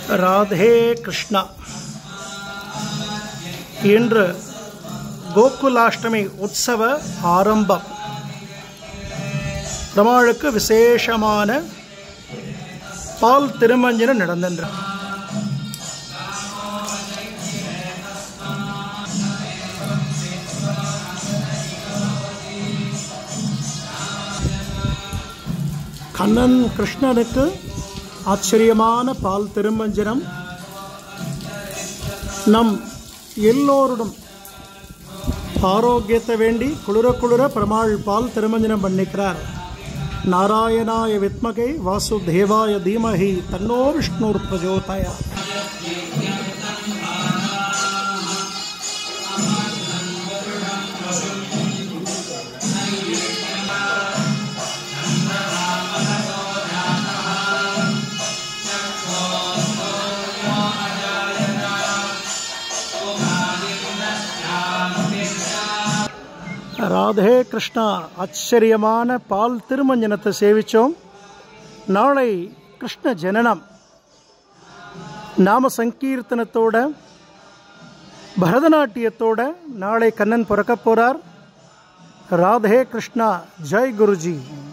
ராதே கிருஷ்ணா இன்று கோகுலாஷ்டமி உற்சவ ஆரம்பம் பெருமாளுக்கு விசேஷமான பால் திருமஞ்சனம் நடந்தன்று கண்ணன் கிருஷ்ணனுக்கு ஆச்சரியமான பால் திருமஞ்சனம் நம் எல்லோருடும் ஆரோக்கியத்தை வேண்டி குளிர குளிர பெருமாள் பால் திருமஞ்சனம் பண்ணிக்கிறார் நாராயணாய வித்மகை வாசுதேவாய தீமகி தன்னோ விஷ்ணுர் பிரஜோதயா ராதே கிருஷ்ணா ஆச்சரியமான பால் திருமஞ்சனத்தை சேவிச்சோம் நாளை கிருஷ்ண ஜனனம் நாம சங்கீர்த்தனத்தோட பரதநாட்டியத்தோட நாளை கண்ணன் பிறக்க போறார் ராதே கிருஷ்ணா ஜெய் குருஜி